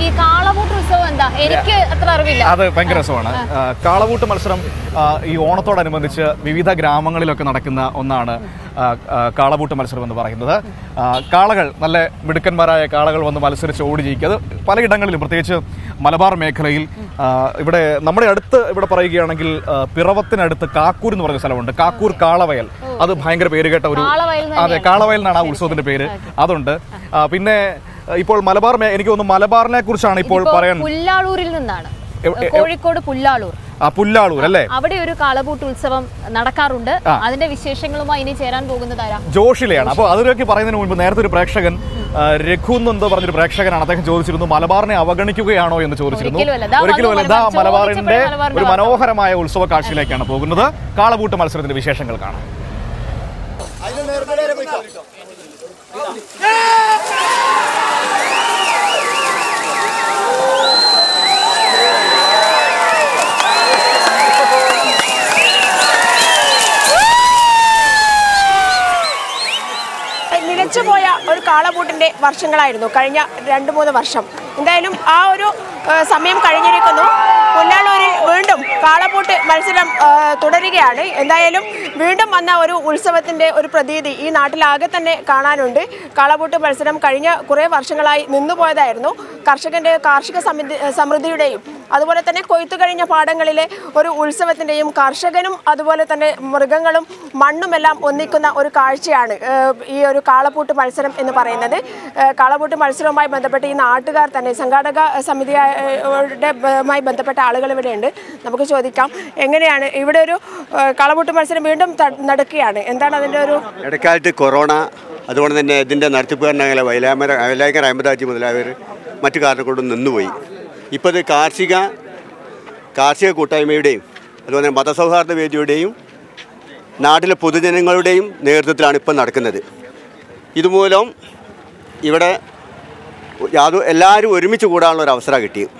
കാളപൂട്ട് ഉത്സവം എന്താ എനിക്ക് അത്ര അറിവില്ല അത് ഭയങ്കര രസമാണ് ആ, കാളവൂട്ട് മത്സരം ആ, ഈ ഓണത്തോടനുബന്ധിച്ച് വിവിധ ഗ്രാമങ്ങളിലൊക്കെ നടക്കുന്ന ഒന്നാണ് ആ, ആ, കാളവൂട്ട് മത്സരം എന്ന് പറയുന്നത് ആ, കാളകൾ നല്ല മിടുക്കന്മാരായ കാളകൾ വന്ന് മത്സരിച്ച് ഓടി ജയിക്കുക അത് പലയിടങ്ങളിലും പ്രത്യേകിച്ച് മലബാർ മേഖലയിൽ ആ, ഇവിടെ നമ്മുടെ അടുത്ത് ഇവിടെ പറയുകയാണെങ്കിൽ ആ, പിറവത്തിനടുത്ത് കാക്കൂർ എന്ന് പറഞ്ഞ സ്ഥലമുണ്ട് കാക്കൂർ കാളവയൽ അത് ഭയങ്കര പേരുകേട്ട ഒരു കാളവയൽ എന്ന് അതെ കാളവയൽ എന്നാണ് ആ ഉത്സവത്തിന്റെ പേര് അതുണ്ട് ആ, പിന്നെ ഇപ്പോൾ മലബാർ മേ- എനിക്ക് തോന്നുന്നു മലബാറിനെ കുറിച്ചാണ് ഇപ്പോൾ ഇപ്പോ പറയാൻ പുല്ലാളൂരിൽ നിന്നാണ് എവ്- എവ്- കോഴിക്കോട് പുല്ലാളൂർ ആ പുല്ലാളൂർ അല്ലേ അവിടെ ഒരു കാളപൂട്ട് ഉത്സവം നടക്കാറുണ്ട് അതിന്റെ വിശേഷങ്ങളുമായി ഇനി ചേരാൻ പോകുന്നതാരാ ജോഷിലെയാണ് അപ്പോൾ അതിലേക്ക് പറയുന്നതിന് മുൻപ് നേരത്തെ ഒരു പ്രേക്ഷകൻ ആ, രഘു എന്നെന്തോ പറഞ്ഞൊരു പ്രേക്ഷകനാണ് അദ്ദേഹം ചോദിച്ചിരുന്നു മലബാറിനെ അവഗണിക്കുകയാണോ എന്ന് ചോദിച്ചിരുന്നു ഒരിക്കലുമല്ല. ദാ ഒരിക്കലും വന്നു അല്ല ദാ മലബാർ. മലബാറിന്റെ ചോദിച്ചപ്പോഴേ മലബാറിന്റെ ഒരു വാർത്ത. മനോഹരമായ ഉത്സവ കാഴ്ചയിലേക്കാണ് പോകുന്നത് കാളപൂട്ട് മത്സരത്തിന്റെ വിശേഷങ്ങൾ കാണാം നിലച്ചുപോയ ഒരു കാളപൂട്ടിന്റെ വർഷങ്ങളായിരുന്നു കഴിഞ്ഞ രണ്ട് മൂന്ന് വർഷം എന്തായാലും ആ ഒരു ആ, സമയം കഴിഞ്ഞിരിക്കുന്നു പുല്ലാളൂരിൽ വീണ്ടും കാളപൂട്ട് മത്സരം ആ, തുടരുകയാണ് എന്തായാലും വീണ്ടും വന്ന ഒരു ഉത്സവത്തിന്റെ ഒരു പ്രതീതി ഈ നാട്ടിലാകെ തന്നെ കാണാനുണ്ട് കാളപൂട്ട് മത്സരം കഴിഞ്ഞ കുറേ വർഷങ്ങളായി നിന്നുപോയതായിരുന്നു കർഷകന്റെ കാർഷിക സമൃദ്ധി സമൃദ്ധിയുടെയും അതുപോലെ തന്നെ കൊയ്ത്തു കഴിഞ്ഞ പാടങ്ങളിലെ ഒരു ഉത്സവത്തിന്റെയും കർഷകനും അതുപോലെ തന്നെ മൃഗങ്ങളും മണ്ണുമെല്ലാം ഒന്നിക്കുന്ന ഒരു കാഴ്ചയാണ് ഏഹ്, ഈ ഒരു കാളപൂട്ട് മത്സരം എന്ന് പറയുന്നത് ഏഹ്, കാളപൂട്ട് മത്സരവുമായി ബന്ധപ്പെട്ട് ഈ നാട്ടുകാർ തന്നെ സംഘാടക സമിതിയുമായി ബന്ധപ്പെട്ട ആളുകൾ ഇവിടെയുണ്ട് നമുക്ക് ചോദിക്കാം എങ്ങനെയാണ് ഇവിടെ ഒരു ഏഹ്, കാളപൂട്ട് മത്സരം വീണ്ടും ത- നടക്കുകയാണ് എന്താണ് അതിൻ്റെ ഒരു ഇടക്കാലത്ത് കൊറോണ അതുകൊണ്ട് തന്നെ ഇതിൻ്റെ നടത്തിപ്പുകാരനായ വയലാമര വയലാക്കർ അഹമ്മദാജി മുതലായവർ മറ്റു കാരണം കൊണ്ടും നിന്നുപോയി ഇപ്പോൾ ഇത് കാർഷിക കാർഷിക കൂട്ടായ്മയുടെയും അതുപോലെ തന്നെ മതസൗഹാർദ്ദ വേദിയുടെയും നാട്ടിലെ പൊതുജനങ്ങളുടെയും നേതൃത്വത്തിലാണ് ഇപ്പം നടക്കുന്നത് ഇതുമൂലം ഇവിടെ യാതൊരു എല്ലാവരും ഒരുമിച്ച് കൂടാനുള്ള ഒരു അവസരം കിട്ടിയത്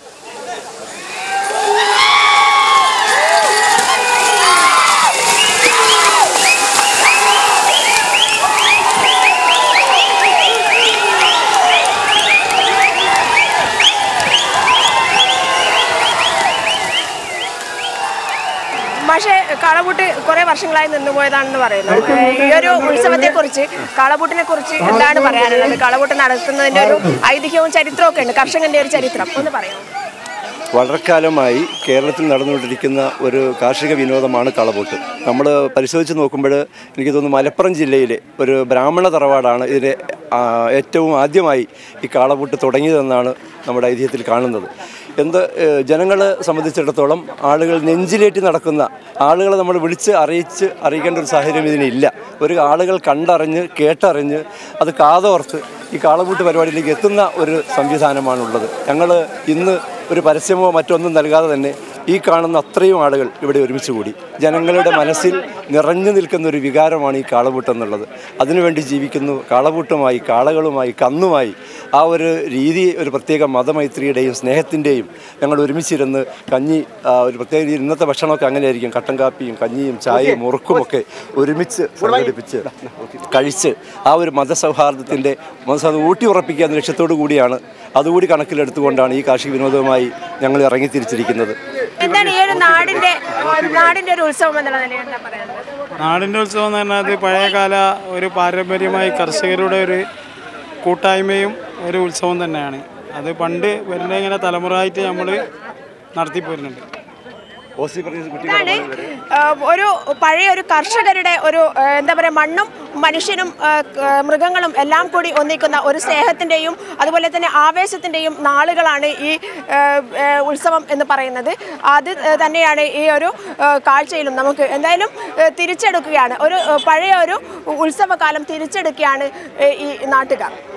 പക്ഷേ കാളപൂട്ട് കുറെ വർഷങ്ങളായി നിന്നുപോയതാണെന്ന് പറയുന്നു ഏഹ് ഈ ഒരു ഉത്സവത്തെ കുറിച്ച് കാളപൂട്ടിനെ കുറിച്ച് എന്താണ് പറയാനുള്ളത് കാളപൂട്ട് നടത്തുന്നതിന്റെ ഒരു ഐതിഹ്യവും ചരിത്രവും ഒക്കെ ഉണ്ട് കർഷകന്റെ ഒരു ചരിത്രം ഒന്ന് പറയാം വളരെക്കാലമായി കേരളത്തിൽ നടന്നുകൊണ്ടിരിക്കുന്ന ഒരു കാർഷിക വിനോദമാണ് കളപൂട്ട് നമ്മൾ പരിശോധിച്ച് നോക്കുമ്പോൾ എനിക്ക് തോന്നുന്നു മലപ്പുറം ജില്ലയിലെ ഒരു ബ്രാഹ്മണ തറവാടാണ് ഇതിനെ ആ, ഏറ്റവും ആദ്യമായി ഈ കാളപൂട്ട് തുടങ്ങിയതെന്നാണ് നമ്മുടെ ഐതിഹ്യത്തിൽ കാണുന്നത് എന്ത് ജനങ്ങളെ സംബന്ധിച്ചിടത്തോളം ആളുകൾ നെഞ്ചിലേറ്റി നടക്കുന്ന ആളുകളെ നമ്മൾ വിളിച്ച് അറിയിച്ച് അറിയിക്കേണ്ട ഒരു സാഹചര്യം ഇതിനില്ല ഒരു ആളുകൾ കണ്ടറിഞ്ഞ് കേട്ടറിഞ്ഞ് അത് കാതോർത്ത് ഈ കാളപൂട്ട് പരിപാടിയിലേക്ക് എത്തുന്ന ഒരു സംവിധാനമാണുള്ളത് ഞങ്ങൾ ഇന്ന് ഒരു പരസ്യമോ മറ്റൊന്നും നൽകാതെ തന്നെ ഈ കാണുന്ന അത്രയും ആളുകൾ ഇവിടെ ഒരുമിച്ച് കൂടി ജനങ്ങളുടെ മനസ്സിൽ നിറഞ്ഞു നിൽക്കുന്ന ഒരു വികാരമാണ് ഈ കാളപൂട്ട് എന്നുള്ളത് അതിനുവേണ്ടി ജീവിക്കുന്നു കാളപൂട്ടുമായി കാളകളുമായി കന്നുമായി ആ ഒരു രീതി ഒരു പ്രത്യേക മതമൈത്രിയുടെയും സ്നേഹത്തിൻ്റെയും ഞങ്ങൾ ഒരുമിച്ചിരുന്ന് കഞ്ഞി ആ, ഒരു പ്രത്യേക രീതി ഇന്നത്തെ ഭക്ഷണമൊക്കെ അങ്ങനെയായിരിക്കും കട്ടൻ കാപ്പിയും കഞ്ഞിയും ചായയും മുറുക്കുമൊക്കെ ഒരുമിച്ച് സംഘടിപ്പിച്ച് കഴിച്ച് ആ ഒരു മതസൗഹാർദ്ദത്തിൻ്റെ മതസൗഹാർദ്ദം ഊട്ടി ഉറപ്പിക്കുക എന്ന ലക്ഷ്യത്തോടു കൂടിയാണ് അതുകൂടി കണക്കിലെടുത്തുകൊണ്ടാണ് ഈ കാർഷിക വിനോദവുമായി ഞങ്ങൾ ഇറങ്ങിത്തിരിച്ചിരിക്കുന്നത് എന്താണ് ഈ ഒരു നാടിന്റെ നാടിന്റെ ഒരു ഉത്സവം എന്നുള്ള നിലയിൽ എന്താ പറയാനുള്ളത് നാടിൻ്റെ ഉത്സവം എന്ന് പറഞ്ഞാൽ പഴയകാല ഒരു പാരമ്പര്യമായി കർഷകരുടെ ഒരു കൂട്ടായ്മയും ഒരു ഉത്സവം തന്നെയാണ് അത് പണ്ട് വരുന്ന ഇങ്ങനെ തലമുറയായിട്ട് നമ്മൾ നടത്തി പോരുന്നുണ്ട് ഇതാണ് ഏഹ്, ഒരു പഴയ ഒരു കർഷകരുടെ ഒരു ഏഹ്, എന്താ പറയുക മണ്ണും മനുഷ്യനും ഏഹ്, ക- മൃഗങ്ങളും എല്ലാം കൂടി ഒന്നിക്കുന്ന ഒരു സ്നേഹത്തിൻ്റെയും അതുപോലെ തന്നെ ആവേശത്തിൻ്റെയും നാളുകളാണ് ഈ ഏഹ്, ഏഹ്, ഉത്സവം എന്ന് പറയുന്നത് അത് ഏഹ്, തന്നെയാണ് ഈ ഒരു ഏഹ്, കാഴ്ചയിലും നമുക്ക് എന്തായാലും ഏഹ്, തിരിച്ചെടുക്കുകയാണ് ഒരു ഏഹ്, പഴയ ഒരു ഉത്സവകാലം തിരിച്ചെടുക്കുകയാണ് ഏഹ്, ഈ നാട്ടുകാർ